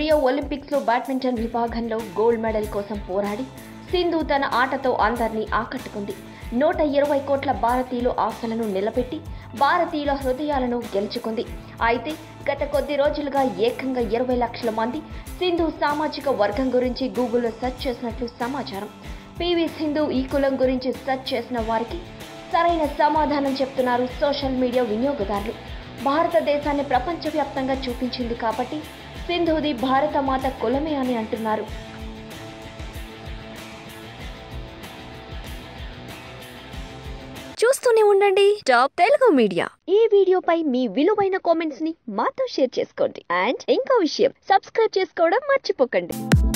Rio Olympics లో badminton విభాగంలో gold medal కోసం పోరాడి సింధు తన ఆటతో అందరినీ ఆకట్టుకుంది నూట ఇరవై కోట్ల భారతీయుల ఆశలను నిలబెట్టి భారతీయుల హృదయాలను గెలుచుకుంది అయితే గత కొద్ది రోజులుగా ఏకంగా ఇరవై లక్షల మంది సింధు సామాజిక వర్గం గురించి గూగుల్లో సెర్చ్ చేసినట్లు సమాచారం పివి సింధు ఈ కులం గురించి సెర్చ్ చేసిన వారికి సరైన సమాధానం చెప్తున్నారు సోషల్ మీడియా వినియోగదారులు భారతదేశాన్ని ప్రపంచవ్యాప్తంగా చూపించింది కాబట్టి సింధుది భారత మాత కులమే అని అంటున్నారు చూస్తూనే ఉండండి టాప్ తెలుగు మీడియా ఈ వీడియోపై మీ విలువైన కామెంట్స్ ని మాతో షేర్ చేసుకోండి అండ్ ఇంకో విషయం సబ్స్క్రైబ్ చేసుకోవడం మర్చిపోకండి